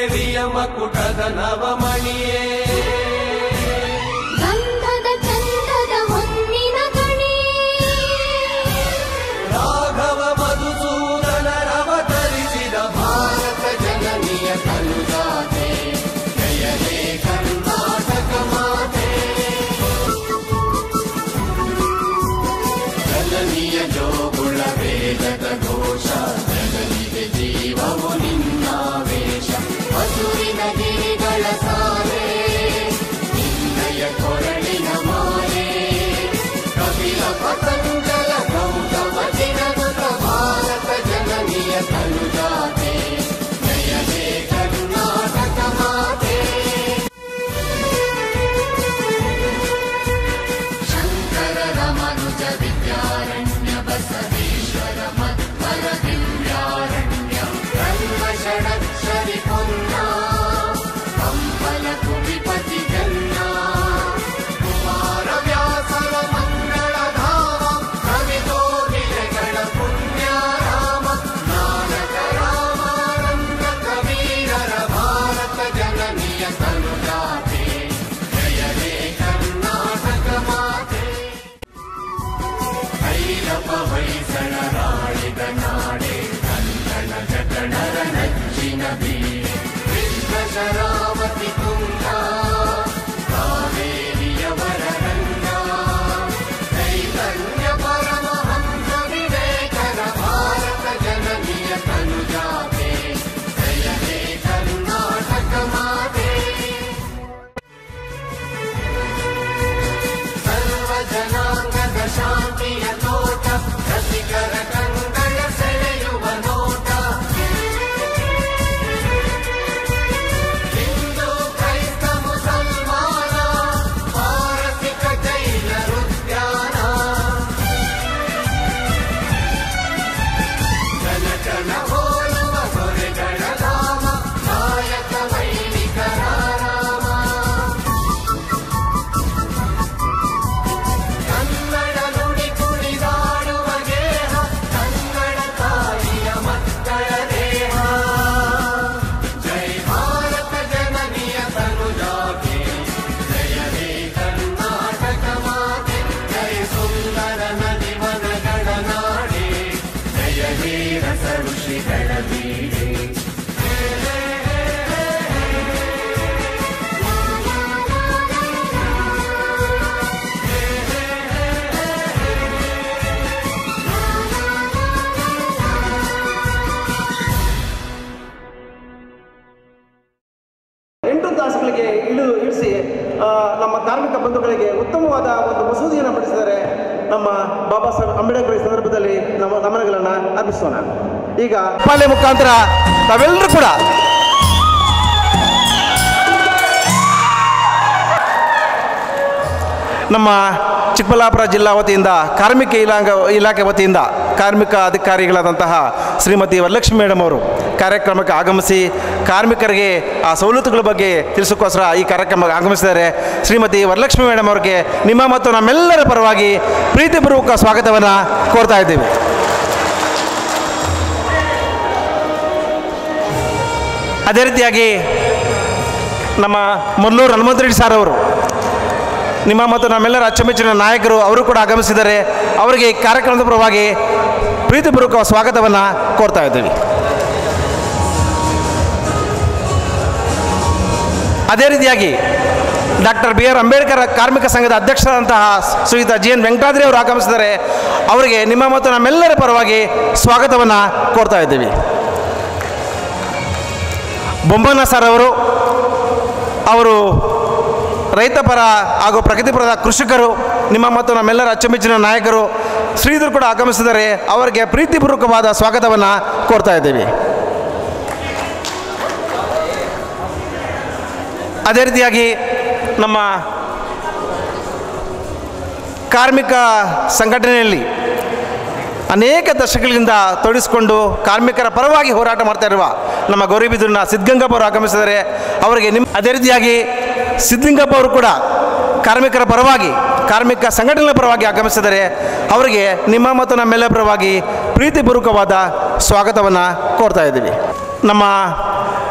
ದೇವಿಯ ಮಕುಟದ ನವಮಣಿಯೇ ಗಂಧದ ಚಂದದ ಹೊನ್ನಿನ ಗಣಿ ರಾಘವ ಮಧುಸೂದನರವತರಿಸಿದ ಭಾರತ ಜನನಿಯ ತನುಜಾತೆ ಜಯ ಹೇ ಕರ್ನಾಟಕ ಮಾತೆ ಜನನಿಯ ಜೋಗುಳ ವೇದದ ಘೋಷ ಜನನಿಗೆ ಜೀವವು ನಿನ್ನಾವೇಶ ಹಸುರಿನ ಗಿರಿಗಳ ಸಾಲೆ ನಿನ್ನಯ ಕೊರಳಿನ ಮಾಲೆ ಕಪಿಲ ಪತಂಜಲ ಗೌತಮ ಚಿರಗುತ ಭಾರತ ಜನನಿಯ ತನುಜಾತೆ ಜಯ ಹೇ ಕರ್ನಾಟಕ ಮಾತೆ ಶಂಕರ ರಮನುಜ ವಿದ್ಯಾರಣ್ಯ ಬಸವೇಶ್ವರ ಮಧ್ವರ ದಿವ್ಯಾರಣ್ಯ ರಂಗ ಷಡಕ್ಷರಿ ಪುಣ್ಯ ಕಂಬಲ ಕುಡಿಪತಿ ಜನ್ನ ಕುಮಾರ ವ್ಯಾಸರ ಮಂಗಳ ಧಾಮ ಕವಿತೋಗಿಲೆಗಳ ಪುಣ್ಯ ರಾಮ ನಾನಕ ರಾಮಾನಂದ ಕಬೀರರ ಭಾರತ ಜನನಿಯ ತನುಜಾತೆ ಜಯ ಹೇ ಕರ್ನಾಟಕ ಮಾತೆ ಭೈರವ ಹೊಯ್ಸಳರಾಳಿದ ನಾಡೆ ಕನ್ನಡ ಜಟಣರ ನಚ್ಚಿನ ಬೀಡೆ ಕೃಷ್ಣ ಶರಾವತಿ ತುಂಗ ಕಾವೇರಿಯವರ ರಂಗ ಚೈತನ್ಯ ಪರಮಹಂಸ ವಿವೇಕರ ಭಾರತ ಜನನಿಯ ತನುಜಾತೆ ಜಯ ಹೇ ಕರ್ನಾಟಕ ಮಾತೆ ಸರ್ವ ಜನಾಂಗದ ಶಾಂತಿಯ ತೋಟ ರಸಿಕರ ಕಂಗಳ ಸೆಳೆಯುವ ನೋಟ ಹಿಂದೂ ಕ್ರೈಸ್ತ ಮುಸಲ್ಮಾನ ಪಾರಸಿಕ ಜೈನರುದ್ಯಾನ ಜನಕನ ಹೋಲುವ ಹೊರೆಗಳ ಧಾಮ ನಾಯಕ ವೈಣಿಕರ ರಾಮ ಕನ್ನಡ ನುಡಿ ಕುಣಿದಾಡುವ ಗೇಹ ಕನ್ನಡ ತಾಯಿಯ ಮಕ್ಕಳ ದೇಹ ಜೈ ಭಾರತ ಜನನಿಯ ತನುಜಾತೆ ಜಯ ಹೇ ಕರ್ನಾಟಕ ಮಾತೆ ಜಯ ಸುಂದರ ನದಿ ವನಗಳ ನಾಡೆ ಜಯ ಹೇ ರಸ ಋಷಿಗಳ ಬೀಡೆ ಎಂಟು ತಾಸುಗಳಿಗೆ ಇಳಿದು ಇಳಿಸಿ ಆ, ನಮ್ಮ ಕಾರ್ಮಿಕ ಬಂಧುಗಳಿಗೆ ಉತ್ತಮವಾದ ಒಂದು ಮಸೂದೆಯನ್ನು ಪಡಿಸಿದರೆ ನಮ್ಮ ಬಾಬಾ ಸಾಹೇಬ್ ಅಂಬೇಡ್ಕರ್ ಈ ಸಂದರ್ಭದಲ್ಲಿ ನಮ್ಮ ನಮನಗಳನ್ನು ಅರ್ಪಿಸೋಣ ಈಗ ಪಾಲ್ಯ ಮುಖಾಂತರ ತಾವೆಲ್ಲರೂ ಕೂಡ ನಮ್ಮ ಚಿಕ್ಕಬಳ್ಳಾಪುರ ಜಿಲ್ಲಾ ವತಿಯಿಂದ ಕಾರ್ಮಿಕ ಇಲಾಖ ಇಲಾಖೆ ವತಿಯಿಂದ ಕಾರ್ಮಿಕ ಅಧಿಕಾರಿಗಳಾದಂತಹ ಶ್ರೀಮತಿ ವರಲಕ್ಷ್ಮಿ ಮೇಡಮ್ ಅವರು ಕಾರ್ಯಕ್ರಮಕ್ಕೆ ಆಗಮಿಸಿ ಕಾರ್ಮಿಕರಿಗೆ ಆ ಸವಲತ್ತುಗಳ ಬಗ್ಗೆ ತಿಳಿಸೋಕ್ಕೋಸ್ಕರ ಈ ಕಾರ್ಯಕ್ರಮಕ್ಕೆ ಆಗಮಿಸಿದ್ದಾರೆ ಶ್ರೀಮತಿ ವರಲಕ್ಷ್ಮಿ ಮೇಡಮ್ ಅವರಿಗೆ ನಿಮ್ಮ ಮತ್ತು ನಮ್ಮೆಲ್ಲರ ಪರವಾಗಿ ಪ್ರೀತಿಪೂರ್ವಕ ಸ್ವಾಗತವನ್ನು ಕೋರ್ತಾ ಇದ್ದೀವಿ ಅದೇ ರೀತಿಯಾಗಿ ನಮ್ಮ ಮುಲ್ಲೂರು ಹನುಮಂತರೆಡ್ಡಿ ಸಾರ್ ಅವರು ನಿಮ್ಮ ಮತ್ತು ನಮ್ಮೆಲ್ಲರ ಅಚ್ಚುಮೆಚ್ಚಿನ ನಾಯಕರು ಅವರು ಕೂಡ ಆಗಮಿಸಿದ್ದಾರೆ ಅವರಿಗೆ ಈ ಕಾರ್ಯಕ್ರಮದ ಪರವಾಗಿ ಪ್ರೀತಿಪೂರ್ವಕ ಸ್ವಾಗತವನ್ನು ಕೋರ್ತಾ ಇದ್ದೀವಿ ಅದೇ ರೀತಿಯಾಗಿ ಡಾಕ್ಟರ್ ಬಿ ಆರ್ ಅಂಬೇಡ್ಕರ್ ಕಾರ್ಮಿಕ ಸಂಘದ ಅಧ್ಯಕ್ಷರಾದಂತಹ ಶ್ರೀಯುತ ಜಿ ಎನ್ ವೆಂಕಟಾದ್ರಿ ಅವರು ಆಗಮಿಸಿದ್ದಾರೆ ಅವರಿಗೆ ನಿಮ್ಮ ಮತ್ತು ನಮ್ಮೆಲ್ಲರ ಪರವಾಗಿ ಸ್ವಾಗತವನ್ನು ಕೋರ್ತಾ ಇದ್ದೀವಿ ಬೊಮ್ಮಣ್ಣ ಸರ್ ಅವರು ಅವರು ರೈತಪರ ಹಾಗೂ ಪ್ರಗತಿಪರದ ಕೃಷಿಕರು ನಿಮ್ಮ ಮತ್ತು ನಮ್ಮೆಲ್ಲರ ಅಚ್ಚುಮೆಚ್ಚಿನ ನಾಯಕರು ಶ್ರೀಧರ್ ಕೂಡ ಆಗಮಿಸಿದರೆ ಅವರಿಗೆ ಪ್ರೀತಿಪೂರ್ವಕವಾದ ಸ್ವಾಗತವನ್ನು ಕೋರ್ತಾ ಇದ್ದೀವಿ ಅದೇ ರೀತಿಯಾಗಿ ನಮ್ಮ ಕಾರ್ಮಿಕ ಸಂಘಟನೆಯಲ್ಲಿ ಅನೇಕ ದಶಕಗಳಿಂದ ತೊಡಗಿಸಿಕೊಂಡು ಕಾರ್ಮಿಕರ ಪರವಾಗಿ ಹೋರಾಟ ಮಾಡ್ತಾ ಇರುವ ನಮ್ಮ ಗೌರಿಬಿದೂರಿನ ಸಿದ್ಧಗಂಗಪ್ಪ ಅವರು ಆಗಮಿಸಿದ್ದಾರೆ ಅವರಿಗೆ ನಿಮ್ಮ ಅದೇ ರೀತಿಯಾಗಿ ಸಿದ್ಧಲಿಂಗಪ್ಪ ಅವರು ಕೂಡ ಕಾರ್ಮಿಕರ ಪರವಾಗಿ ಕಾರ್ಮಿಕ ಸಂಘಟನೆಗಳ ಪರವಾಗಿ ಆಗಮಿಸಿದರೆ ಅವರಿಗೆ ನಿಮ್ಮ ಮತ್ತು ನಮ್ಮೆಲ್ಲರ ಪರವಾಗಿ ಪ್ರೀತಿಪೂರ್ವಕವಾದ ಸ್ವಾಗತವನ್ನು ಕೋರ್ತಾ ಇದ್ದೀವಿ ನಮ್ಮ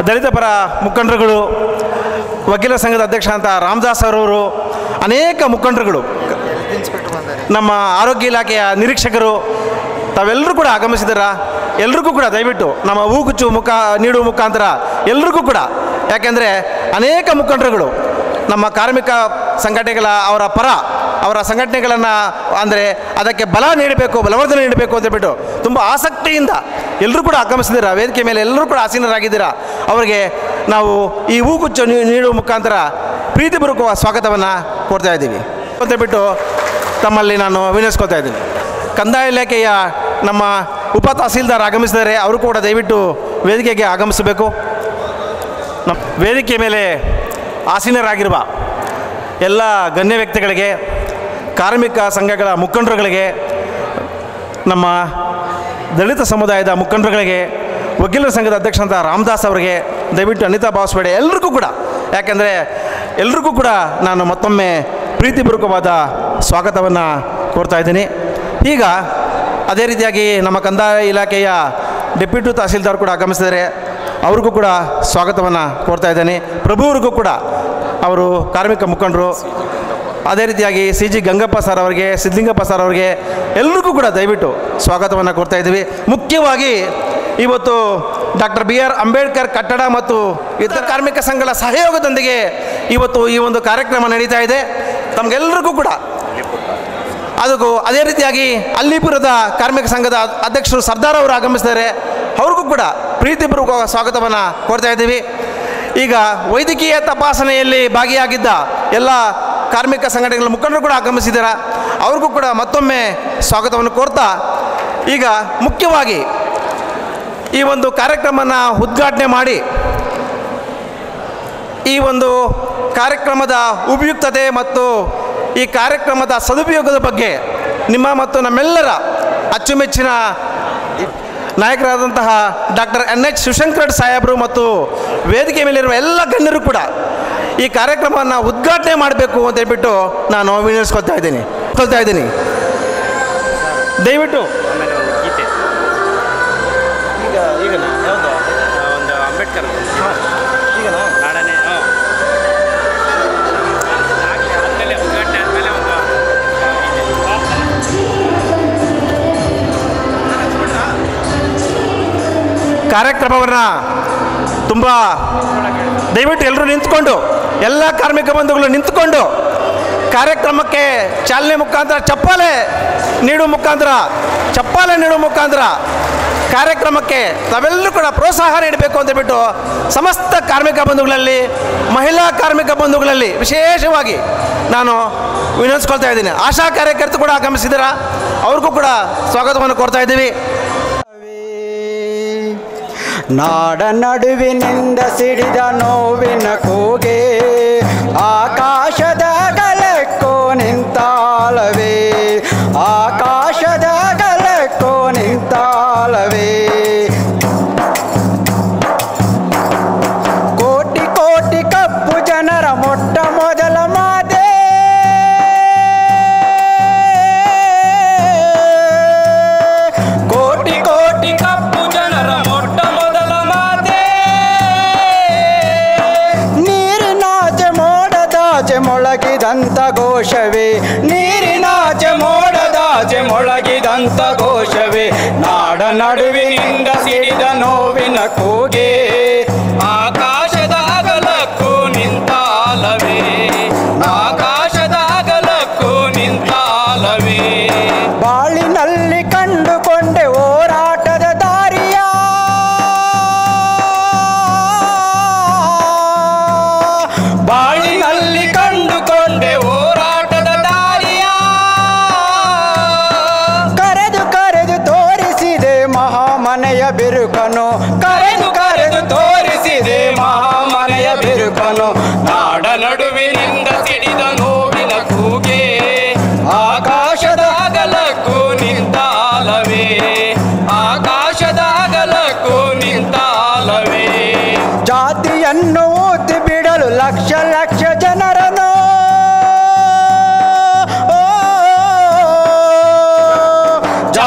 ದಲಿತ ಪರ ಮುಖಂಡರುಗಳು ವಕೀಲರ ಸಂಘದ ಅಧ್ಯಕ್ಷ ಅಂತ ರಾಮದಾಸ್ ಅವರವರು ಅನೇಕ ಮುಖಂಡರುಗಳು ನಮ್ಮ ಆರೋಗ್ಯ ಇಲಾಖೆಯ ನಿರೀಕ್ಷಕರು ತಾವೆಲ್ಲರೂ ಕೂಡ ಆಗಮಿಸಿದಾರ ಎಲ್ರಿಗೂ ಕೂಡ ದಯವಿಟ್ಟು ನಮ್ಮ ಹೂಗುಚ್ಚು ಮುಖ ನೀಡುವ ಮುಖಾಂತರ ಎಲ್ರಿಗೂ ಕೂಡ ಯಾಕೆಂದರೆ ಅನೇಕ ಮುಖಂಡರುಗಳು ನಮ್ಮ ಕಾರ್ಮಿಕ ಸಂಘಟನೆಗಳ ಅವರ ಪರ ಅವರ ಸಂಘಟನೆಗಳನ್ನು ಅಂದರೆ ಅದಕ್ಕೆ ಬಲ ನೀಡಬೇಕು ಬಲವರ್ಧನೆ ನೀಡಬೇಕು ಅಂತ ಹೇಳ್ಬಿಟ್ಟು ತುಂಬ ಆಸಕ್ತಿಯಿಂದ ಎಲ್ಲರೂ ಕೂಡ ಆಗಮಿಸಿದ್ದೀರಾ ವೇದಿಕೆ ಮೇಲೆ ಎಲ್ಲರೂ ಕೂಡ ಆಸೀನರಾಗಿದ್ದೀರಾ ಅವರಿಗೆ ನಾವು ಈ ಹೂಗುಚ್ಚು ನೀ- ನೀಡುವ ಮುಖಾಂತರ ಪ್ರೀತಿಪೂರ್ವಕ ಸ್ವಾಗತವನ್ನು ಕೋರ್ತಾ ಇದ್ದೀವಿ ಅಂತ ಹೇಳ್ಬಿಟ್ಟು ತಮ್ಮಲ್ಲಿ ನಾನು ವಿನಯಿಸ್ಕೊತಾ ಇದ್ದೀನಿ ಕಂದಾಯ ಇಲಾಖೆಯ ನಮ್ಮ ಉಪ ತಹಸೀಲ್ದಾರ್ ಆಗಮಿಸಿದ್ದಾರೆ ಅವರು ಕೂಡ ದಯವಿಟ್ಟು ವೇದಿಕೆಗೆ ಆಗಮಿಸಬೇಕು ನಮ್ಮ ವೇದಿಕೆ ಮೇಲೆ ಆಸೀನರಾಗಿರುವ ಎಲ್ಲ ಗಣ್ಯ ವ್ಯಕ್ತಿಗಳಿಗೆ ಕಾರ್ಮಿಕ ಸಂಘಗಳ ಮುಖಂಡರುಗಳಿಗೆ ನಮ್ಮ ದಲಿತ ಸಮುದಾಯದ ಮುಖಂಡರುಗಳಿಗೆ ವಕೀಲರ ಸಂಘದ ಅಧ್ಯಕ್ಷ ಅಂತ ರಾಮದಾಸ್ ಅವರಿಗೆ ದಯವಿಟ್ಟು ಅನಿತಾ ಭಾವಿಸ್ಬೇಡಿ ಎಲ್ರಿಗೂ ಕೂಡ ಯಾಕೆಂದರೆ ಎಲ್ರಿಗೂ ಕೂಡ ನಾನು ಮತ್ತೊಮ್ಮೆ ಪ್ರೀತಿಪೂರ್ವಕವಾದ ಸ್ವಾಗತವನ್ನು ಕೋರ್ತಾ ಇದ್ದೀನಿ ಈಗ ಅದೇ ರೀತಿಯಾಗಿ ನಮ್ಮ ಕಂದಾಯ ಇಲಾಖೆಯ ಡೆಪ್ಯೂಟಿ ತಹಸೀಲ್ದಾರ್ ಕೂಡ ಆಗಮಿಸಿದ್ದಾರೆ ಅವ್ರಿಗೂ ಕೂಡ ಸ್ವಾಗತವನ್ನು ಕೋರ್ತಾ ಇದ್ದೇನೆ ಪ್ರಭುವ್ರಿಗೂ ಕೂಡ ಅವರು ಕಾರ್ಮಿಕ ಮುಖಂಡರು ಅದೇ ರೀತಿಯಾಗಿ ಸಿ ಜಿ ಗಂಗಪ್ಪ ಸರ್ ಅವರಿಗೆ ಸಿದ್ಧಲಿಂಗಪ್ಪ ಸರ್ ಅವರಿಗೆ ಎಲ್ರಿಗೂ ಕೂಡ ದಯವಿಟ್ಟು ಸ್ವಾಗತವನ್ನು ಕೊಡ್ತಾ ಇದ್ದೀವಿ ಮುಖ್ಯವಾಗಿ ಇವತ್ತು ಡಾಕ್ಟರ್ ಬಿ ಆರ್ ಅಂಬೇಡ್ಕರ್ ಕಟ್ಟಡ ಮತ್ತು ಇತರ ಕಾರ್ಮಿಕ ಸಂಘಗಳ ಸಹಯೋಗದೊಂದಿಗೆ ಇವತ್ತು ಈ ಒಂದು ಕಾರ್ಯಕ್ರಮ ನಡೀತಾ ಇದೆ ತಮಗೆಲ್ಲರಿಗೂ ಕೂಡ ಅದಕ್ಕೂ ಅದೇ ರೀತಿಯಾಗಿ ಅಲ್ಲಿಪುರದ ಕಾರ್ಮಿಕ ಸಂಘದ ಅಧ್ಯಕ್ಷರು ಸರ್ದಾರ್ ಅವರು ಆಗಮಿಸಿದ್ದಾರೆ ಅವ್ರಿಗೂ ಕೂಡ ಪ್ರೀತಿಪೂರ್ವಕ ಸ್ವಾಗತವನ್ನು ಕೋರ್ತಾ ಇದ್ದೀವಿ ಈಗ ವೈದ್ಯಕೀಯ ತಪಾಸಣೆಯಲ್ಲಿ ಭಾಗಿಯಾಗಿದ್ದ ಎಲ್ಲ ಕಾರ್ಮಿಕ ಸಂಘಟನೆಗಳ ಮುಖಂಡರು ಕೂಡ ಆಗಮಿಸಿದ್ದಾರೆ ಅವ್ರಿಗೂ ಕೂಡ ಮತ್ತೊಮ್ಮೆ ಸ್ವಾಗತವನ್ನು ಕೋರ್ತಾ ಈಗ ಮುಖ್ಯವಾಗಿ ಈ ಒಂದು ಕಾರ್ಯಕ್ರಮನ ಉದ್ಘಾಟನೆ ಮಾಡಿ ಈ ಒಂದು ಕಾರ್ಯಕ್ರಮದ ಉಪಯುಕ್ತತೆ ಮತ್ತು ಈ ಕಾರ್ಯಕ್ರಮದ ಸದುಪಯೋಗದ ಬಗ್ಗೆ ನಿಮ್ಮ ಮತ್ತು ನಮ್ಮೆಲ್ಲರ ಅಚ್ಚುಮೆಚ್ಚಿನ ನಾಯಕರಾದಂತಹ ಡಾಕ್ಟರ್ ಎನ್ ಎಚ್ ಶಿವಶಂಕರ್ ಸಾಹೇಬರು ಮತ್ತು ವೇದಿಕೆ ಮೇಲಿರುವ ಎಲ್ಲ ಗಣ್ಯರು ಕೂಡ ಈ ಕಾರ್ಯಕ್ರಮವನ್ನು ಉದ್ಘಾಟನೆ ಮಾಡಬೇಕು ಅಂತ ಹೇಳ್ಬಿಟ್ಟು ನಾನು ವಿನಿಯೋಗಿಸ್ಕೊಳ್ತಾ ಇದ್ದೀನಿ ಕೊಳ್ತಾ ಇದ್ದೀನಿ ದಯವಿಟ್ಟು ಆಮೇಲೆ ಒಂದು ಗೀತೆ ಈಗ ಈಗ ಯಾವುದು ಆ, ಒಂದು ಅಂಬೇಡ್ಕರ್ ಈಗನಾ ನಾಡನೆ ಹಾಂ ಆದಮೇಲೆ ಉದ್ಘಾಟನೆ ಆದಮೇಲೆ ಒಂದು ಕಾರ್ಯಕ್ರಮವನ್ನು ತುಂಬ ದಯವಿಟ್ಟು ಎಲ್ಲರೂ ನಿಂತ್ಕೊಂಡು ಎಲ್ಲ ಕಾರ್ಮಿಕ ಬಂಧುಗಳು ನಿಂತ್ಕೊಂಡು ಕಾರ್ಯಕ್ರಮಕ್ಕೆ ಚಾಲನೆ ಮುಖಾಂತರ ಚಪ್ಪಾಳೆ ನೀಡುವ ಮುಖಾಂತರ ಚಪ್ಪಾಳೆ ನೀಡುವ ಮುಖಾಂತರ ಕಾರ್ಯಕ್ರಮಕ್ಕೆ ತಾವೆಲ್ಲರೂ ಕೂಡ ಪ್ರೋತ್ಸಾಹ ನೀಡಬೇಕು ಅಂತ ಬಿಟ್ಟು ಸಮಸ್ತ ಕಾರ್ಮಿಕ ಬಂಧುಗಳಲ್ಲಿ ಮಹಿಳಾ ಕಾರ್ಮಿಕ ಬಂಧುಗಳಲ್ಲಿ ವಿಶೇಷವಾಗಿ ನಾನು ವಿನೋದಿಸ್ಕೊಳ್ತಾ ಇದ್ದೀನಿ ಆಶಾ ಕಾರ್ಯಕರ್ತರು ಕೂಡ ಆಗಮಿಸಿದ್ದೀರಾ ಅವ್ರಿಗೂ ಕೂಡ ಸ್ವಾಗತವನ್ನು ಕೋರ್ತಾ ಇದ್ದೀವಿ ನಾಡ ನಡುವಿನಿಂದ ಸಿಡಿದ ನೋವಿನ ಕೂಗೆ ಆಕಾಶದ ಗಲಕ್ಕೋ ನಿಂತಾಳವೇ ಆಕಾಶದ ಗಲಕ್ಕೋ ನಿಂತಾಳವೇ ಕೋಟಿ ಕೋಟಿ ಕಪ್ಪು ಜನರ ಮೊಟ್ಟ ಮೊದಲ ಮಾತೆ ಕೋಟಿ ಕೋಟಿ ಕಪ್ಪು ಜನರ ಮೊಟ್ಟ ಮೊದಲ ಮಾತೆ ನೀರಿನಾಚೆ ಮೋಡದಾಚೆ ಮೊಳಗಿದಂತ ಘೋಷವೇ ನೀರಿನಾಚೆ ಮೋಡದಾಚೆ ಮೊಳಗಿದಂತ ಘೋಷವೇ ನಾಡ ನಡುವಿನಿಂದ ಸಿಡಿದ ನೋವಿನ ಕೂಗೆ ಆಕಾಶದ ಅಗಲಕ್ಕೂ ನಿಂತಾಲವೇ ಆಕಾಶದ ಅಗಲಕ್ಕೂ ನಿಂತಾಲವೇ ಬಾಳಿನಲ್ಲಿ ಕಂಡುಕೊಂಡೆ ಹೋರಾಟದ ದಾರಿಯ ಬಾಳಿನಲ್ಲಿ ಕಂಡುಕೊಂಡೆ ಹೋರಾಟದ ದಾರಿಯ ಕರೆದು ಕರೆದು ತೋರಿಸಿದೆ ಮಹಾಮನೆಯ ಬಿರುಕನು ಕರೆದು ಕರೆದು ತೋರಿಸಿದೆ ಮಹಾಮನೆಯ ಬಿರುಕನು ನಾಡ ನಡುವಿನಿಂದ ಸಿಡಿದ ನೋವಿನ ಕೂಗೆ ಆಕಾಶದ ಅಗಲಕ್ಕೂ ನಿಂತಾಲವೇ ಆಕಾಶದ ಅಗಲಕ್ಕೂ ನಿಂತಾಲವೇ ಜಾತಿಯನ್ನು ಊತಿ ಬಿಡಲು ಲಕ್ಷ ಲಕ್ಷ ಜನರನ್ನು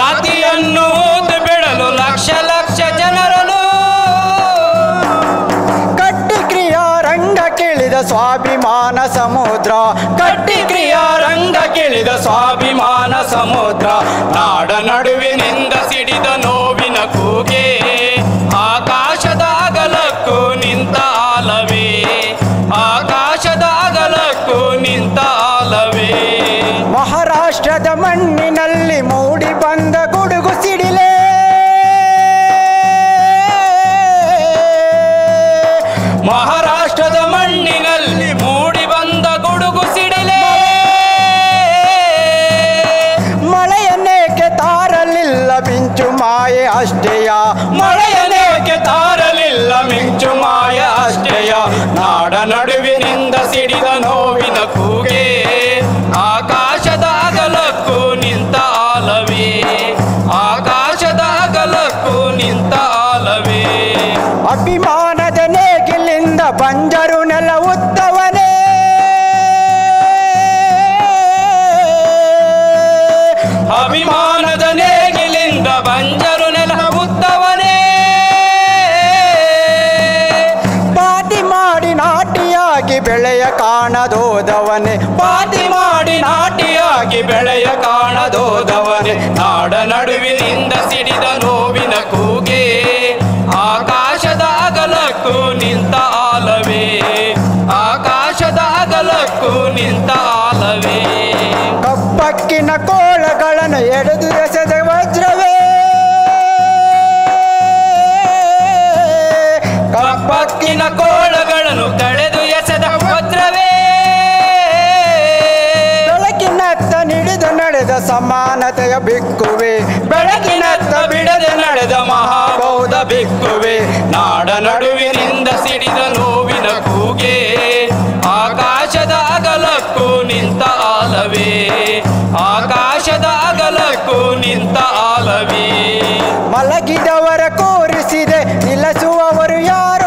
ಜಾತಿಯನ್ನು ಊತಿ ಬಿಡಲು ಲಕ್ಷ ಲಕ್ಷ ಜನರನ್ನು ಸ್ವಾಭಿಮಾನ ಸಮುದ್ರ ಕಟ್ಟಿ ಕ್ರಿಯಾರಂಗಕ್ಕಿಳಿದ ಸ್ವಾಭಿಮಾನ ಸಮುದ್ರ ನಾಡ ನಡುವಿನಿಂದ ಸಿಡಿದ ನೋವಿನ ಕೂಗೆ ಆಕಾಶದ ಅಗಲಕ್ಕೂ ನಿಂತ ಆಲವೇ ಆಕಾಶದ ಅಗಲಕ್ಕೂ ನಿಂತ ಆಲವೇ ಮಹಾರಾಷ್ಟ್ರದ ಮಣ್ಣಿನಲ್ಲಿ ಮೂಡಿ ಬಂದ ಗುಡುಗು ಸಿಡಿಲೆ ಮಹಾರಾಷ್ಟ್ರದ ಮಣ್ಣಿನಲ್ಲಿ ಮೂಡಿ ಬಂದ ಗುಡುಗು ಸಿಡಿಲೆ ಮಳೆಯನ್ನೇಕೆ ತಾರಲಿಲ್ಲ ಮಿಂಚು ಮಾಯೆ ಅಷ್ಟೇಯ ಮಳೆಯನೇಕೆ ತಾರಲಿಲ್ಲ ಮಿಂಚು ಮಾಯ ಅಷ್ಟೆಯ ನಾಡ ನಡುವಿನಿಂದ ಸಿಡಿದ ನೋವಿನ ಕೂಗೆ ಆಕಾಶದ ಅಗಲಕ್ಕೂ ನಿಂತ ಆಲವೇ ಆಕಾಶದ ಅಗಲಕ್ಕೂ ನಿಂತ ಆಲವೇ ಅಭಿಮಾನದ ನೇಗಿಲಿಂದ ಬಂಜರು ನೆಲ ಉತ್ತವನೇ ಅಭಿಮಾನದ ನೇಗಿಲಿಂದ ಬಂಜರು ನೆಲ ಉತ್ತವನೇ ಪಾತಿ ಮಾಡಿ ನಾಟಿಯಾಗಿ ಬೆಳೆಯ ಕಾಣದೋದವನೇ ಪಾತಿ ಮಾಡಿ ನಾಟಿಯಾಗಿ ಬೆಳೆಯ ಕಾಣದೋದವನೇ ನಾಡ ನಡುವಿನಿಂದ ಸಿಡಿದ ನೋವಿನ ಕೂಗೆ ಆಕಾಶದ ಅಗಲಕ್ಕೂ ನಿಂತ ಆಲವೇ ಆಕಾಶದ ಅಗಲಕ್ಕೂ ನಿಂತ ಆಲವೇ ಕಪ್ಪಕ್ಕಿನ ಕೋಳಗಳನ್ನು ಎಳೆದು ಎಸೆದ ವಜ್ರವೇ ಕಪ್ಪಕ್ಕಿನ ಕೋಳಗಳನ್ನು ಕಳೆದು ಎಸೆದ ಭದ್ರವೇ ಬೆಳಕಿನತ್ತ ನಿಡಿದು ನಡೆದ ಸಮಾನತೆಯ ಬಿಕ್ಕುವೆ ಬೆಳಕಿನತ್ತ ಬಿಡದೆ ನಡೆದ ಮಹಾಬೌದ್ಧ ಬಿಕ್ಕುವೆ ನಾಡ ನಡುವಿನಿಂದ ಸಿಡಿದ ನೋವಿನ ಕೂಗೆ ಆಕಾಶದ ಅಗಲಕ್ಕೂ ನಿಂತ ಆಲವೇ ಆಕಾಶದ ಅಗಲಕ್ಕೂ ನಿಂತ ಆಲವೇ ಮಲಗಿದವರ ಕೂರಿಸಿದೆ ನಿಲ್ಲಿಸುವವರು ಯಾರೋ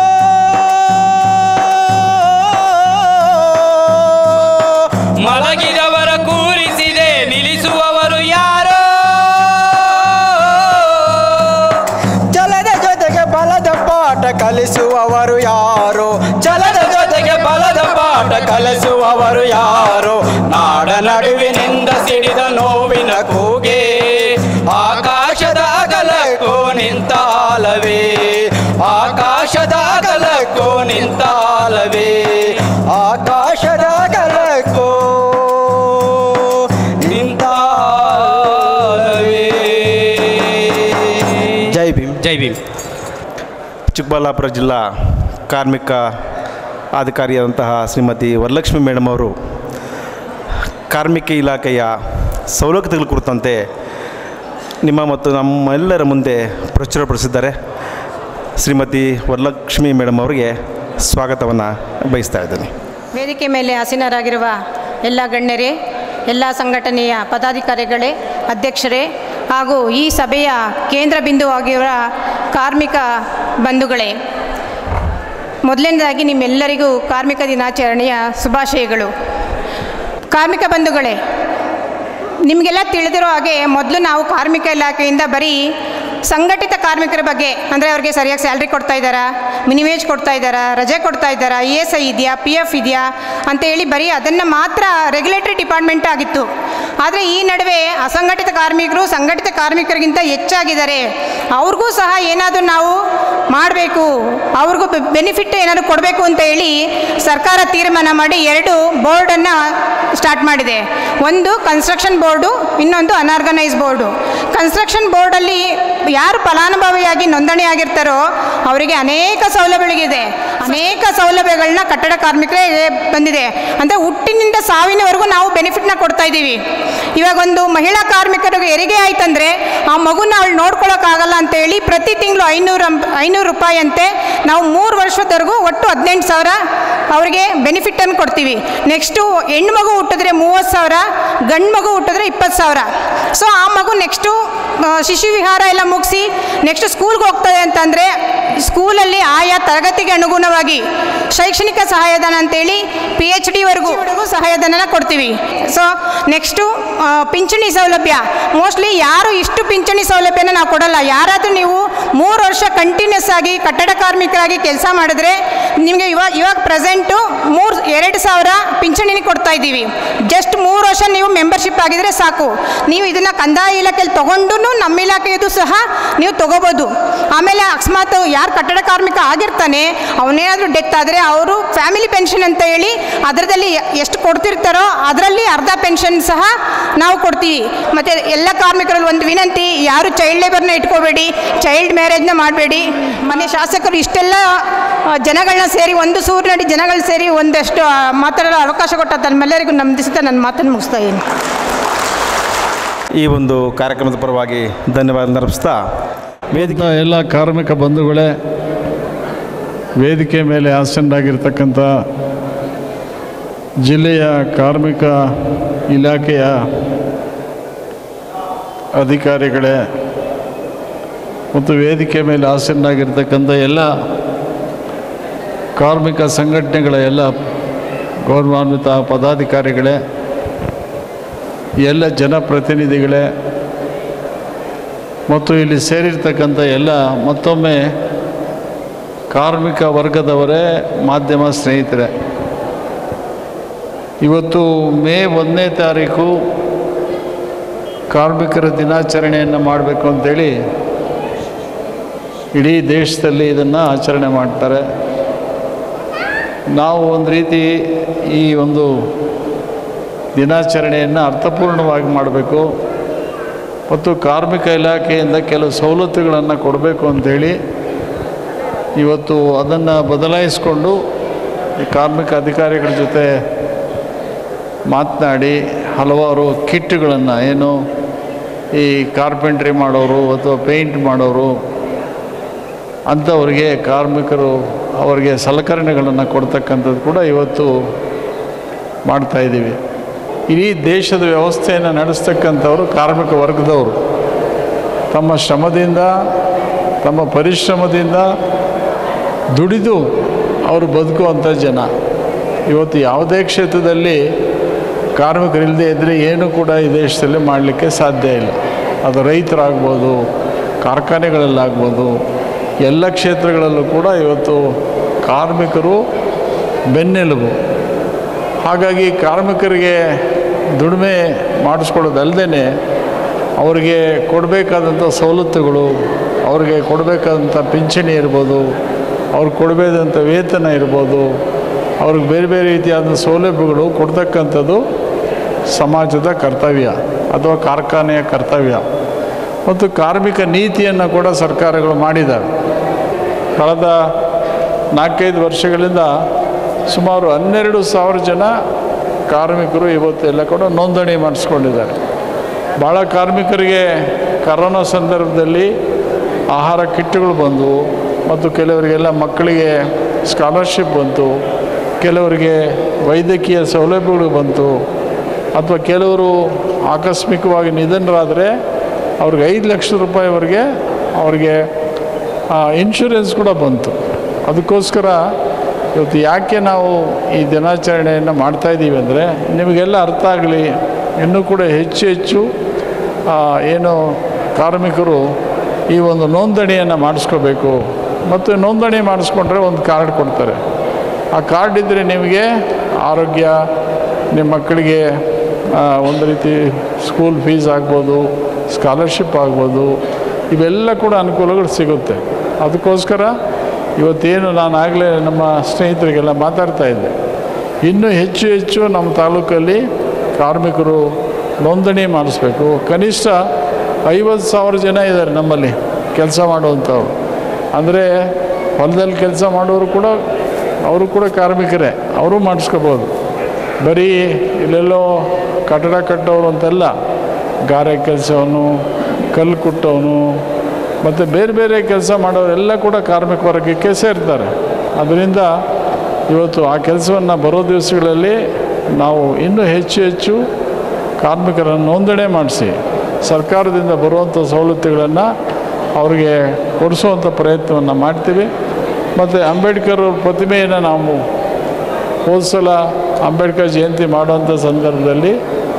ಮಲಗಿದವರ ಕೂರಿಸಿದೆ ನಿಲ್ಲಿಸುವವರು ಯಾರೋ ಛಲದ ಜೊತೆಗೆ ಬಲದ ಪಾಠ ಕಲಿಸುವವರು ಯಾರೋ ಛಲದ ಜೊತೆಗೆ ಬಲದ ಪಾಠ ಕಲಿಸುವವರು ಯಾರೋ ನಾಡ ನಡುವಿನಿಂದ ಸಿಡಿದ ನೋವಿನ ಕೂಗೆ ಆಕಾಶದ ಅಗಲಕ್ಕೂ ನಿಂತ ಆಲವೇ ಆಕಾಶದ ಅಗಲಕ್ಕೂ ನಿಂತ ಆಲವೇ ಆಕಾಶದ ಕಲಕೋ ನಿಂತ ಆಲವೇ ಜೈ ಭೀಮ್ ಜೈ ಭೀಮ್ ಚಿಕ್ಕಬಳ್ಳಾಪುರ ಜಿಲ್ಲಾ ಕಾರ್ಮಿಕ ಅಧಿಕಾರಿಯಾದಂತಹ ಶ್ರೀಮತಿ ವರಲಕ್ಷ್ಮಿ ಮೇಡಮ್ ಅವರು ಕಾರ್ಮಿಕ ಇಲಾಖೆಯ ಸವಲತ್ತುಗಳ ಕುರಿತಂತೆ ನಿಮ್ಮ ಮತ್ತು ನಮ್ಮೆಲ್ಲರ ಮುಂದೆ ಪ್ರಚುರಪಡಿಸಿದ್ದಾರೆ ಶ್ರೀಮತಿ ವರಲಕ್ಷ್ಮಿ ಮೇಡಮ್ ಅವರಿಗೆ ಸ್ವಾಗತವನ್ನು ಬಯಸ್ತಾ ಇದ್ದೀನಿ ವೇದಿಕೆ ಮೇಲೆ ಆಸೀನರಾಗಿರುವ ಎಲ್ಲ ಗಣ್ಯರೇ ಎಲ್ಲ ಸಂಘಟನೆಯ ಪದಾಧಿಕಾರಿಗಳೇ ಅಧ್ಯಕ್ಷರೇ ಹಾಗೂ ಈ ಸಭೆಯ ಕೇಂದ್ರ ಬಿಂದುವಾಗಿರುವ ಕಾರ್ಮಿಕ ಬಂಧುಗಳೇ ಮೊದಲನೇದಾಗಿ ನಿಮ್ಮೆಲ್ಲರಿಗೂ ಕಾರ್ಮಿಕ ದಿನಾಚರಣೆಯ ಶುಭಾಶಯಗಳು ಕಾರ್ಮಿಕ ಬಂಧುಗಳೇ ನಿಮಗೆಲ್ಲ ತಿಳಿದಿರೋ ಹಾಗೆ ಮೊದಲು ನಾವು ಕಾರ್ಮಿಕ ಇಲಾಖೆಯಿಂದ ಬರೀ ಸಂಘಟಿತ ಕಾರ್ಮಿಕರ ಬಗ್ಗೆ ಅಂದರೆ ಅವ್ರಿಗೆ ಸರಿಯಾಗಿ ಸ್ಯಾಲ್ರಿ ಕೊಡ್ತಾ ಇದ್ದಾರಾ ಮಿನಿವೇಜ್ ಕೊಡ್ತಾ ಇದ್ದಾರಾ ರಜೆ ಕೊಡ್ತಾ ಇದ್ದಾರಾ ಇ ಎಸ್ ಐ ಇದೆಯಾ ಪಿ ಎಫ್ ಇದೆಯಾ ಅಂತ ಹೇಳಿ ಬರೀ ಅದನ್ನು ಮಾತ್ರ ರೆಗ್ಯುಲೇಟರಿ ಡಿಪಾರ್ಟ್ಮೆಂಟ್ ಆಗಿತ್ತು ಆದರೆ ಈ ನಡುವೆ ಅಸಂಘಟಿತ ಕಾರ್ಮಿಕರು ಸಂಘಟಿತ ಕಾರ್ಮಿಕರಿಗಿಂತ ಹೆಚ್ಚಾಗಿದ್ದಾರೆ ಅವ್ರಿಗೂ ಸಹ ಏನಾದರೂ ನಾವು ಮಾಡಬೇಕು ಅವ್ರಿಗೂ ಬೆನಿಫಿಟ್ ಏನಾದರೂ ಕೊಡಬೇಕು ಅಂತ ಹೇಳಿ ಸರ್ಕಾರ ತೀರ್ಮಾನ ಮಾಡಿ ಎರಡು ಬೋರ್ಡನ್ನು ಸ್ಟಾರ್ಟ್ ಮಾಡಿದೆ ಒಂದು ಕನ್ಸ್ಟ್ರಕ್ಷನ್ ಬೋರ್ಡು ಇನ್ನೊಂದು ಅನಾರ್ಗನೈಸ್ ಬೋರ್ಡು ಕನ್ಸ್ಟ್ರಕ್ಷನ್ ಬೋರ್ಡಲ್ಲಿ ಯಾರು ಫಲಾನುಭವಿಯಾಗಿ ನೋಂದಣಿ ಆಗಿರ್ತಾರೋ ಅವರಿಗೆ ಅನೇಕ ಸೌಲಭ್ಯಗಳಿದೆ ಅನೇಕ ಸೌಲಭ್ಯಗಳನ್ನ ಕಟ್ಟಡ ಕಾರ್ಮಿಕರಿಗೆ ಬಂದಿದೆ ಅಂದರೆ ಹುಟ್ಟಿನಿಂದ ಸಾವಿನವರೆಗೂ ನಾವು ಬೆನಿಫಿಟ್ನ ಕೊಡ್ತಾ ಇದ್ದೀವಿ ಇವಾಗ ಒಂದು ಮಹಿಳಾ ಕಾರ್ಮಿಕರಿಗೆ ಹೆರಿಗೆ ಆಯ್ತಂದ್ರೆ ಆ ಮಗುನ ಅವಳು ನೋಡ್ಕೊಳಕ್ಕಾಗಲ್ಲ ಅಂತ ಹೇಳಿ ಪ್ರತಿ ತಿಂಗಳು ಐನೂರು ಐನೂರು ರೂಪಾಯಿ ಅಂತೆ ನಾವು ಮೂರು ವರ್ಷದವರೆಗೂ ಒಟ್ಟು ಹದಿನೆಂಟು ಸಾವಿರ ಅವರಿಗೆ ಬೆನಿಫಿಟನ್ನು ಕೊಡ್ತೀವಿ ನೆಕ್ಸ್ಟು ಹೆಣ್ಣು ಮಗು ಹುಟ್ಟಿದ್ರೆ ಮೂವತ್ತು ಸಾವಿರ ಗಂಡು ಮಗು ಹುಟ್ಟಿದ್ರೆ ಇಪ್ಪತ್ತು ಸಾವಿರ ಸೊ ಆ ಮಗು ನೆಕ್ಸ್ಟು ಶಿಶು ವಿಹಾರ ಎಲ್ಲ ಮುಗಿಸಿ ನೆಕ್ಸ್ಟ್ ಸ್ಕೂಲ್ಗೆ ಹೋಗ್ತದೆ ಅಂತಂದರೆ ಸ್ಕೂಲಲ್ಲಿ ಆಯಾ ತರಗತಿಗೆ ಅನುಗುಣವಾಗಿ ಶೈಕ್ಷಣಿಕ ಸಹಾಯಧನ ಅಂತೇಳಿ ಪಿ ಎಚ್ ಡಿವರೆಗೂ ಸಹಾಯಧನನ ಕೊಡ್ತೀವಿ ಸೊ ನೆಕ್ಸ್ಟು ಪಿಂಚಣಿ ಸೌಲಭ್ಯ ಮೋಸ್ಟ್ಲಿ ಯಾರು ಇಷ್ಟು ಪಿಂಚಣಿ ಸೌಲಭ್ಯನ ನಾವು ಕೊಡಲ್ಲ ಯಾರಾದರೂ ನೀವು ಮೂರು ವರ್ಷ ಕಂಟಿನ್ಯೂಸ್ ಆಗಿ ಕಟ್ಟಡ ಕಾರ್ಮಿಕರಾಗಿ ಕೆಲಸ ಮಾಡಿದ್ರೆ ನಿಮಗೆ ಇವಾಗ ಇವಾಗ ಪ್ರೆಸೆಂಟು ಮೂರು ಎರಡು ಸಾವಿರ ಪಿಂಚಣಿನ ಕೊಡ್ತಾ ಇದ್ದೀವಿ ಜಸ್ಟ್ ಮೂರು ವರ್ಷ ನೀವು ಮೆಂಬರ್ಶಿಪ್ ಆಗಿದ್ರೆ ಸಾಕು ನೀವು ಇದನ್ನು ಕಂದಾಯ ಇಲಾಖೆಯಲ್ಲಿ ತೊಗೊಂಡು ನಮ್ಮ ಇಲಾಖೆದು ಸಹ ನೀವು ತೊಗೋಬೋದು ಆಮೇಲೆ ಅಕಸ್ಮಾತ್ ಯಾರು ಕಟ್ಟಡ ಕಾರ್ಮಿಕ ಆಗಿರ್ತಾನೆ ಅವನೇನಾದರೂ ಡೆತ್ ಆದರೆ ಅವರು ಫ್ಯಾಮಿಲಿ ಪೆನ್ಷನ್ ಅಂತ ಹೇಳಿ ಅದರದಲ್ಲಿ ಎಷ್ಟು ಕೊಡ್ತಿರ್ತಾರೋ ಅದರಲ್ಲಿ ಅರ್ಧ ಪೆನ್ಷನ್ ಸಹ ನಾವು ಕೊಡ್ತೀವಿ ಮತ್ತು ಎಲ್ಲ ಕಾರ್ಮಿಕರಲ್ಲಿ ಒಂದು ವಿನಂತಿ ಯಾರು ಚೈಲ್ಡ್ ಲೇಬರ್ನ ಇಟ್ಕೋಬೇಡಿ ಚೈಲ್ಡ್ ಮ್ಯಾರೇಜ್ನ ಮಾಡಬೇಡಿ ಮನೆ ಶಾಸಕರು ಇಷ್ಟೆಲ್ಲ ಆ, ಜನಗಳನ್ನ ಸೇರಿ ಒಂದು ಸೂರಿನಡಿ ಜನಗಳು ಸೇರಿ ಒಂದಷ್ಟು ಆ, ಮಾತಾಡಲು ಅವಕಾಶ ಕೊಟ್ಟ ತಮ್ಮೆಲ್ಲರಿಗೂ ನಂಬಿಸುತ್ತಾ ನನ್ನ ಮಾತನ್ನು ಮುಗಿಸ್ತಾ ಇದ್ದೀನಿ ಈ ಒಂದು ಕಾರ್ಯಕ್ರಮದ ಪರವಾಗಿ ಧನ್ಯವಾದ ಅರ್ಪಿಸ್ತಾ ವೇದಿಕೆ ಇಂಥ ಎಲ್ಲ ಕಾರ್ಮಿಕ ಬಂಧುಗಳೇ ವೇದಿಕೆ ಮೇಲೆ ಆಸೀನರಾಗಿರ್ತಕ್ಕಂಥ ಜಿಲ್ಲೆಯ ಕಾರ್ಮಿಕ ಇಲಾಖೆಯ ಅಧಿಕಾರಿಗಳೇ ಮತ್ತು ವೇದಿಕೆ ಮೇಲೆ ಆಸೀನರಾಗಿರ್ತಕ್ಕಂಥ ಎಲ್ಲ ಕಾರ್ಮಿಕ ಸಂಘಟನೆಗಳ ಎಲ್ಲ ಗೌರವಾನ್ವಿತ ಪದಾಧಿಕಾರಿಗಳೇ ಎಲ್ಲ ಜನಪ್ರತಿನಿಧಿಗಳೇ ಮತ್ತು ಇಲ್ಲಿ ಸೇರಿರ್ತಕ್ಕಂಥ ಎಲ್ಲ ಮತ್ತೊಮ್ಮೆ ಕಾರ್ಮಿಕ ವರ್ಗದವರೇ ಮಾಧ್ಯಮ ಸ್ನೇಹಿತರೆ ಇವತ್ತು ಮೇ ಒಂದನೇ ತಾರೀಕು ಕಾರ್ಮಿಕರ ದಿನಾಚರಣೆಯನ್ನು ಮಾಡಬೇಕು ಅಂತೇಳಿ ಇಡೀ ದೇಶದಲ್ಲಿ ಇದನ್ನು ಆಚರಣೆ ಮಾಡ್ತಾರೆ ನಾವು ಒಂದು ರೀತಿ ಈ ಒಂದು ದಿನಾಚರಣೆಯನ್ನು ಅರ್ಥಪೂರ್ಣವಾಗಿ ಮಾಡಬೇಕು ಮತ್ತು ಕಾರ್ಮಿಕ ಇಲಾಖೆಯಿಂದ ಕೆಲವು ಸವಲತ್ತುಗಳನ್ನು ಕೊಡಬೇಕು ಅಂಥೇಳಿ ಇವತ್ತು ಅದನ್ನು ಬದಲಾಯಿಸಿಕೊಂಡು ಈ ಕಾರ್ಮಿಕ ಅಧಿಕಾರಿಗಳ ಜೊತೆ ಮಾತನಾಡಿ ಹಲವಾರು ಕಿಟ್ಗಳನ್ನು ಏನು ಈ ಕಾರ್ಪೆಂಟ್ರಿ ಮಾಡೋರು ಅಥವಾ ಪೇಂಟ್ ಮಾಡೋರು ಅಂಥವ್ರಿಗೆ ಕಾರ್ಮಿಕರು ಅವರಿಗೆ ಸಲಕರಣೆಗಳನ್ನು ಕೊಡ್ತಕ್ಕಂಥದ್ದು ಕೂಡ ಇವತ್ತು ಮಾಡ್ತಾಯಿದ್ದೀವಿ ಇಡೀ ದೇಶದ ವ್ಯವಸ್ಥೆಯನ್ನು ನಡೆಸ್ತಕ್ಕಂಥವರು ಕಾರ್ಮಿಕ ವರ್ಗದವರು ತಮ್ಮ ಶ್ರಮದಿಂದ ತಮ್ಮ ಪರಿಶ್ರಮದಿಂದ ದುಡಿದು ಅವರು ಬದುಕುವಂಥ ಜನ ಇವತ್ತು ಯಾವುದೇ ಕ್ಷೇತ್ರದಲ್ಲಿ ಕಾರ್ಮಿಕರಿಲ್ಲದೆ ಇದ್ದರೆ ಏನೂ ಕೂಡ ಈ ದೇಶದಲ್ಲಿ ಮಾಡಲಿಕ್ಕೆ ಸಾಧ್ಯ ಇಲ್ಲ ಅದು ರೈತರಾಗ್ಬೋದು ಕಾರ್ಖಾನೆಗಳಲ್ಲಾಗ್ಬೋದು ಎಲ್ಲ ಕ್ಷೇತ್ರಗಳಲ್ಲೂ ಕೂಡ ಇವತ್ತು ಕಾರ್ಮಿಕರು ಬೆನ್ನೆಲುಬು ಹಾಗಾಗಿ ಕಾರ್ಮಿಕರಿಗೆ ದುಡಿಮೆ ಮಾಡಿಸ್ಕೊಳ್ಳೋದಲ್ಲದೆ ಅವರಿಗೆ ಕೊಡಬೇಕಾದಂಥ ಸವಲತ್ತುಗಳು ಅವ್ರಿಗೆ ಕೊಡಬೇಕಾದಂಥ ಪಿಂಚಣಿ ಇರ್ಬೋದು ಅವ್ರಿಗೆ ಕೊಡಬೇಕಾದಂಥ ವೇತನ ಇರ್ಬೋದು ಅವ್ರಿಗೆ ಬೇರೆ ಬೇರೆ ರೀತಿಯಾದ ಸೌಲಭ್ಯಗಳು ಕೊಡ್ತಕ್ಕಂಥದ್ದು ಸಮಾಜದ ಕರ್ತವ್ಯ ಅಥವಾ ಕಾರ್ಖಾನೆಯ ಕರ್ತವ್ಯ ಮತ್ತು ಕಾರ್ಮಿಕ ನೀತಿಯನ್ನು ಕೂಡ ಸರ್ಕಾರಗಳು ಮಾಡಿದ್ದಾವೆ ಕಳೆದ ನಾಲ್ಕೈದು ವರ್ಷಗಳಿಂದ ಸುಮಾರು ಹನ್ನೆರಡು ಸಾವಿರ ಜನ ಕಾರ್ಮಿಕರು ಇವತ್ತೆಲ್ಲ ಕೂಡ ನೋಂದಣಿ ಮಾಡಿಸ್ಕೊಂಡಿದ್ದಾರೆ ಭಾಳ ಕಾರ್ಮಿಕರಿಗೆ ಕರೋನಾ ಸಂದರ್ಭದಲ್ಲಿ ಆಹಾರ ಕಿಟ್ಗಳು ಬಂದವು ಮತ್ತು ಕೆಲವರಿಗೆಲ್ಲ ಮಕ್ಕಳಿಗೆ ಸ್ಕಾಲರ್ಶಿಪ್ ಬಂತು ಕೆಲವರಿಗೆ ವೈದ್ಯಕೀಯ ಸೌಲಭ್ಯಗಳು ಬಂತು ಅಥವಾ ಕೆಲವರು ಆಕಸ್ಮಿಕವಾಗಿ ನಿಧನರಾದರೆ ಅವ್ರಿಗೆ ಐದು ಲಕ್ಷ ರೂಪಾಯಿವರೆಗೆ ಅವ್ರಿಗೆ ಇನ್ಶೂರೆನ್ಸ್ ಕೂಡ ಬಂತು ಅದಕ್ಕೋಸ್ಕರ ಇವತ್ತು ಯಾಕೆ ನಾವು ಈ ದಿನಾಚರಣೆಯನ್ನು ಮಾಡ್ತಾಯಿದ್ದೀವಿ ಅಂದರೆ ನಿಮಗೆಲ್ಲ ಅರ್ಥ ಆಗಲಿ ಇನ್ನೂ ಕೂಡ ಹೆಚ್ಚು ಹೆಚ್ಚು ಆ, ಏನು ಕಾರ್ಮಿಕರು ಈ ಒಂದು ನೋಂದಣಿಯನ್ನು ಮಾಡಿಸ್ಕೋಬೇಕು ಮತ್ತು ನೋಂದಣಿ ಮಾಡಿಸ್ಕೊಂಡ್ರೆ ಒಂದು ಕಾರ್ಡ್ ಕೊಡ್ತಾರೆ ಆ ಕಾರ್ಡ್ ಇದ್ದರೆ ನಿಮಗೆ ಆರೋಗ್ಯ ನಿಮ್ಮ ಮಕ್ಕಳಿಗೆ ಆ, ಒಂದು ರೀತಿ ಸ್ಕೂಲ್ ಫೀಸ್ ಆಗ್ಬೋದು ಸ್ಕಾಲರ್ಶಿಪ್ ಆಗ್ಬೋದು ಇವೆಲ್ಲ ಕೂಡ ಅನುಕೂಲಗಳು ಸಿಗುತ್ತೆ ಅದಕ್ಕೋಸ್ಕರ ಇವತ್ತೇನು ನಾನು ಆಗಲೇ ನಮ್ಮ ಸ್ನೇಹಿತರಿಗೆಲ್ಲ ಮಾತಾಡ್ತಾ ಇದ್ದೆ ಇನ್ನೂ ಹೆಚ್ಚು ಹೆಚ್ಚು ನಮ್ಮ ತಾಲೂಕಲ್ಲಿ ಕಾರ್ಮಿಕರು ನೋಂದಣಿ ಮಾಡಿಸ್ಬೇಕು ಕನಿಷ್ಠ ಐವತ್ತು ಸಾವಿರ ಜನ ಇದ್ದಾರೆ ನಮ್ಮಲ್ಲಿ ಕೆಲಸ ಮಾಡುವಂಥವ್ರು ಅಂದರೆ ಹೊಲದಲ್ಲಿ ಕೆಲಸ ಮಾಡೋರು ಕೂಡ ಅವರು ಕೂಡ ಕಾರ್ಮಿಕರೇ ಅವರು ಮಾಡಿಸ್ಕೋಬೋದು ಬರೀ ಇಲ್ಲೆಲ್ಲೋ ಕಟ್ಟಡ ಕಟ್ಟೋರು ಅಂತೆಲ್ಲ ಗಾರೆ ಕೆಲಸವನು ಕಲ್ಲು ಕುಟ್ಟೋನು ಮತ್ತು ಬೇರೆ ಬೇರೆ ಕೆಲಸ ಮಾಡೋರೆಲ್ಲ ಕೂಡ ಕಾರ್ಮಿಕ ವರ್ಗಕ್ಕೆ ಸೇರ್ತಾರೆ ಅದರಿಂದ ಇವತ್ತು ಆ ಕೆಲಸವನ್ನು ಬರೋ ದಿವಸಗಳಲ್ಲಿ ನಾವು ಇನ್ನೂ ಹೆಚ್ಚು ಹೆಚ್ಚು ಕಾರ್ಮಿಕರನ್ನು ನೋಂದಣಿ ಮಾಡಿಸಿ ಸರ್ಕಾರದಿಂದ ಬರುವಂಥ ಸವಲತ್ತುಗಳನ್ನು ಅವ್ರಿಗೆ ಕೊಡಿಸುವಂಥ ಪ್ರಯತ್ನವನ್ನು ಮಾಡ್ತೀವಿ ಮತ್ತು ಅಂಬೇಡ್ಕರ್ ಅವ್ರ ಪ್ರತಿಮೆಯನ್ನು ನಾವು ಹೋದ ಸಲ ಅಂಬೇಡ್ಕರ್ ಜಯಂತಿ ಮಾಡುವಂಥ ಸಂದರ್ಭದಲ್ಲಿ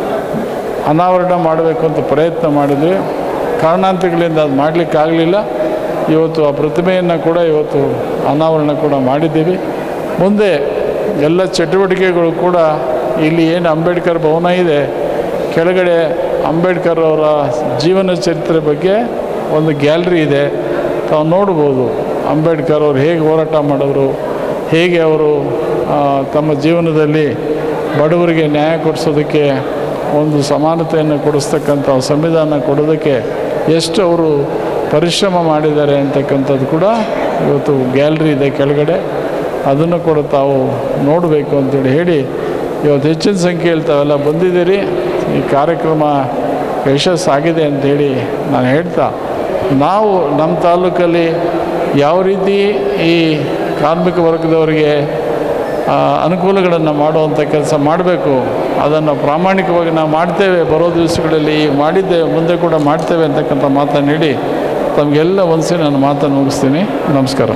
ಅನಾವರಣ ಮಾಡಬೇಕು ಅಂತ ಪ್ರಯತ್ನ ಮಾಡಿದ್ವಿ ಕಾರಣಾಂತರಗಳಿಂದ ಅದು ಮಾಡಲಿಕ್ಕಾಗಲಿಲ್ಲ ಇವತ್ತು ಆ ಪ್ರತಿಮೆಯನ್ನು ಕೂಡ ಇವತ್ತು ಅನಾವರಣ ಕೂಡ ಮಾಡಿದ್ದೀವಿ ಮುಂದೆ ಎಲ್ಲ ಚಟುವಟಿಕೆಗಳು ಕೂಡ ಇಲ್ಲಿ ಏನು ಅಂಬೇಡ್ಕರ್ ಭವನ ಇದೆ ಕೆಳಗಡೆ ಅಂಬೇಡ್ಕರ್ ಅವರ ಜೀವನ ಚರಿತ್ರೆ ಬಗ್ಗೆ ಒಂದು ಗ್ಯಾಲರಿ ಇದೆ ತಾವು ನೋಡ್ಬೋದು ಅಂಬೇಡ್ಕರ್ ಅವರು ಹೇಗೆ ಹೋರಾಟ ಮಾಡಿದ್ರು ಹೇಗೆ ಅವರು ಆ, ತಮ್ಮ ಜೀವನದಲ್ಲಿ ಬಡವರಿಗೆ ನ್ಯಾಯ ಕೊಡಿಸೋದಕ್ಕೆ ಒಂದು ಸಮಾನತೆಯನ್ನು ಕೊಡಿಸ್ತಕ್ಕಂಥ ಸಂವಿಧಾನ ಕೊಡೋದಕ್ಕೆ ಎಷ್ಟು ಅವರು ಪರಿಶ್ರಮ ಮಾಡಿದ್ದಾರೆ ಅಂತಕ್ಕಂಥದ್ದು ಕೂಡ ಇವತ್ತು ಗ್ಯಾಲರಿ ಇದೆ ಕೆಳಗಡೆ ಅದನ್ನು ಕೂಡ ತಾವು ನೋಡಬೇಕು ಅಂತೇಳಿ ಹೇಳಿ ಇವತ್ತು ಹೆಚ್ಚಿನ ಸಂಖ್ಯೆಯಲ್ಲಿ ತಾವೆಲ್ಲ ಬಂದಿದ್ದೀರಿ ಈ ಕಾರ್ಯಕ್ರಮ ಯಶಸ್ಸಾಗಿದೆ ಅಂತೇಳಿ ನಾನು ಹೇಳ್ತಾ ನಾವು ನಮ್ಮ ತಾಲೂಕಲ್ಲಿ ಯಾವ ರೀತಿ ಈ ಕಾರ್ಮಿಕ ವರ್ಗದವರಿಗೆ ಆ, ಅನುಕೂಲಗಳನ್ನು ಮಾಡುವಂಥ ಕೆಲಸ ಮಾಡಬೇಕು ಅದನ್ನು ಪ್ರಾಮಾಣಿಕವಾಗಿ ನಾವು ಮಾಡ್ತೇವೆ ಬರೋ ದಿವಸಗಳಲ್ಲಿ ಈಗ ಮಾಡಿದ್ದೇವೆ ಮುಂದೆ ಕೂಡ ಮಾಡ್ತೇವೆ ಅಂತಕ್ಕಂಥ ಮಾತನ್ನು ಹೇಳಿ ತಮಗೆಲ್ಲ ಒಂದ್ಸಿ ನಾನು ಮಾತನ್ನು ಮುಗಿಸ್ತೀನಿ ನಮಸ್ಕಾರ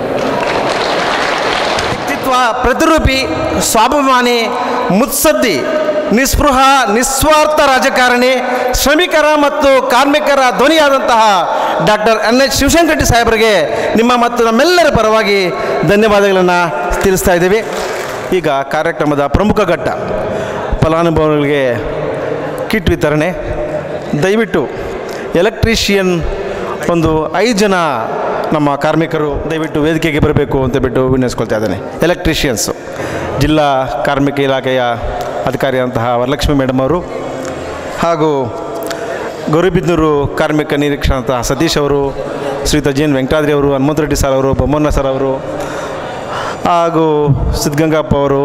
ವ್ಯಕ್ತಿತ್ವ ಪ್ರತಿರೂಪಿ ಸ್ವಾಭಿಮಾನಿ ಮುತ್ಸದ್ದಿ ನಿಸ್ಪೃಹ ನಿಸ್ವಾರ್ಥ ರಾಜಕಾರಣಿ ಶ್ರಮಿಕರ ಮತ್ತು ಕಾರ್ಮಿಕರ ಧ್ವನಿಯಾದಂತಹ doctor N H Shivashankar Reddy ಸಾಹೇಬರಿಗೆ ನಿಮ್ಮ ಮತ್ತು ನಮ್ಮೆಲ್ಲರ ಪರವಾಗಿ ಧನ್ಯವಾದಗಳನ್ನು ತಿಳಿಸ್ತಾ ಇದ್ದೀವಿ ಈಗ ಕಾರ್ಯಕ್ರಮದ ಪ್ರಮುಖ ಘಟ್ಟ ಫಲಾನುಭವಿಗಳಿಗೆ ಕಿಟ್ ವಿತರಣೆ ದಯವಿಟ್ಟು ಎಲೆಕ್ಟ್ರಿಷಿಯನ್ ಒಂದು ಐದು ಜನ ನಮ್ಮ ಕಾರ್ಮಿಕರು ದಯವಿಟ್ಟು ವೇದಿಕೆಗೆ ಬರಬೇಕು ಅಂತ ಬಿಟ್ಟು ವಿನಯಿಸ್ಕೊಳ್ತಾ ಇದ್ದೇನೆ ಎಲೆಕ್ಟ್ರಿಷಿಯನ್ಸು ಜಿಲ್ಲಾ ಕಾರ್ಮಿಕ ಇಲಾಖೆಯ ಅಧಿಕಾರಿಯಾದಂತಹ ವರಲಕ್ಷ್ಮಿ ಮೇಡಮ್ ಅವರು ಹಾಗೂ ಗೌರಿಬಿದನೂರು ಕಾರ್ಮಿಕ ನಿರೀಕ್ಷಣಂತಹ ಸತೀಶ್ ಅವರು ಶ್ರೀಯುತ ಜಿ ಎನ್ ವೆಂಕಟಾದ್ರಿ ಅವರು ಹನುಮಂತ ರೆಡ್ಡಿ ಸರ್ ಅವರು ಬೊಮ್ಮಣ್ಣ ಸರ್ ಅವರು ಹಾಗೂ ಸಿದ್ಧಗಂಗಪ್ಪ ಅವರು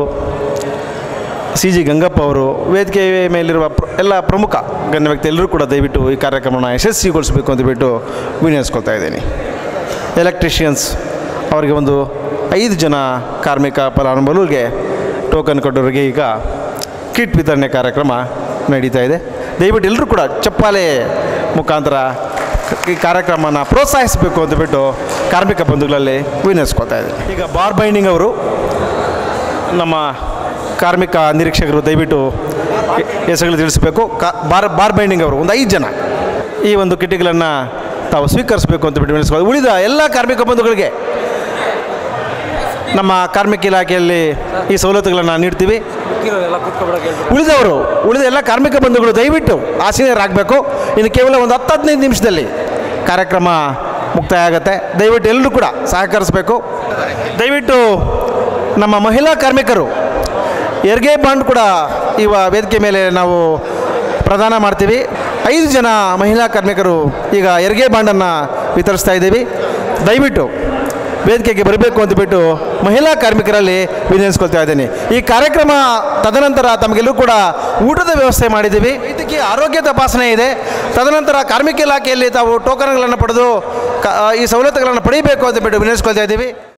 ಸಿ ಜಿ ಗಂಗಪ್ಪ ಅವರು ವೇದಿಕೆ ಮೇಲಿರುವ ಪ್ರ ಎಲ್ಲ ಪ್ರಮುಖ ಗಣ್ಯ ವ್ಯಕ್ತಿ ಎಲ್ಲರೂ ಕೂಡ ದಯವಿಟ್ಟು ಈ ಕಾರ್ಯಕ್ರಮವನ್ನು ಯಶಸ್ವಿಗೊಳಿಸಬೇಕು ಅಂತ ಬಿಟ್ಟು ವಿನಯಿಸ್ಕೊಳ್ತಾ ಇದ್ದೀನಿ ಎಲೆಕ್ಟ್ರಿಷಿಯನ್ಸ್ ಅವರಿಗೆ ಒಂದು ಐದು ಜನ ಕಾರ್ಮಿಕ ಫಲಾನುಭವಿಗಳಿಗೆ ಟೋಕನ್ ಕೊಟ್ಟವರಿಗೆ ಈಗ ಕಿಟ್ ವಿತರಣೆ ಕಾರ್ಯಕ್ರಮ ನಡೀತಾ ಇದೆ ದಯವಿಟ್ಟು ಎಲ್ಲರೂ ಕೂಡ ಚಪ್ಪಾಲೆ ಮುಖಾಂತರ ಈ ಕಾರ್ಯಕ್ರಮನ ಪ್ರೋತ್ಸಾಹಿಸಬೇಕು ಅಂತ ಬಿಟ್ಟು ಕಾರ್ಮಿಕ ಬಂಧುಗಳಲ್ಲಿ ವಿನಯಿಸ್ಕೊಳ್ತಾ ಇದ್ದೀನಿ ಈಗ ಬಾರ್ ಬೈಂಡಿಂಗ್ ಅವರು ನಮ್ಮ ಕಾರ್ಮಿಕ ನಿರೀಕ್ಷಕರು ದಯವಿಟ್ಟು ಹೆಸರುಗಳು ತಿಳಿಸಬೇಕು ಕಾ ಬಾರ್ ಬಾರ್ ಬೈಂಡಿಂಗ್ ಅವರು ಒಂದು ಐದು ಜನ ಈ ಒಂದು ಕಿಟಿಗಳನ್ನು ತಾವು ಸ್ವೀಕರಿಸಬೇಕು ಅಂತ ಬಿಟ್ಟು ವಿನಿಸ್ಕೊಳ್ಳೋದು ಉಳಿದ ಎಲ್ಲ ಕಾರ್ಮಿಕ ಬಂಧುಗಳಿಗೆ ನಮ್ಮ ಕಾರ್ಮಿಕ ಇಲಾಖೆಯಲ್ಲಿ ಈ ಸವಲತ್ತುಗಳನ್ನು ನೀಡ್ತೀವಿ ಉಳಿದವರು ಉಳಿದ ಎಲ್ಲ ಕಾರ್ಮಿಕ ಬಂಧುಗಳು ದಯವಿಟ್ಟು ಆಸೀನರಾಗಬೇಕು ಇನ್ನು ಕೇವಲ ಒಂದು ಹತ್ತು ಹದಿನೈದು ನಿಮಿಷದಲ್ಲಿ ಕಾರ್ಯಕ್ರಮ ಮುಕ್ತಾಯ ಆಗುತ್ತೆ ದಯವಿಟ್ಟು ಎಲ್ಲರೂ ಕೂಡ ಸಹಕರಿಸಬೇಕು ದಯವಿಟ್ಟು ನಮ್ಮ ಮಹಿಳಾ ಕಾರ್ಮಿಕರು ಹೆರಿಗೆ ಬಾಂಡ್ ಕೂಡ ಇವ ವೇದಿಕೆ ಮೇಲೆ ನಾವು ಪ್ರದಾನ ಮಾಡ್ತೀವಿ ಐದು ಜನ ಮಹಿಳಾ ಕಾರ್ಮಿಕರು ಈಗ ಹೆರಿಗೆ ಬಾಂಡನ್ನು ವಿತರಿಸ್ತಾ ಇದ್ದೀವಿ ದಯವಿಟ್ಟು ವೇದಿಕೆಗೆ ಬರಬೇಕು ಅಂತ ಬಿಟ್ಟು ಮಹಿಳಾ ಕಾರ್ಮಿಕರಲ್ಲಿ ವಿನಯಿಸ್ಕೊಳ್ತಾ ಇದ್ದೀನಿ ಈ ಕಾರ್ಯಕ್ರಮ ತದನಂತರ ತಮಗೆಲ್ಲರೂ ಕೂಡ ಊಟದ ವ್ಯವಸ್ಥೆ ಮಾಡಿದ್ದೀವಿ ವೈದ್ಯಕೀಯ ಆರೋಗ್ಯ ತಪಾಸಣೆ ಇದೆ ತದನಂತರ ಕಾರ್ಮಿಕ ಇಲಾಖೆಯಲ್ಲಿ ತಾವು ಟೋಕನ್ಗಳನ್ನು ಪಡೆದು ಕ ಈ ಸವಲತ್ತುಗಳನ್ನು ಪಡೆಯಬೇಕು ಅಂತ ಬಿಟ್ಟು ವಿನಯಿಸ್ಕೊಳ್ತಾ ಇದ್ದೀವಿ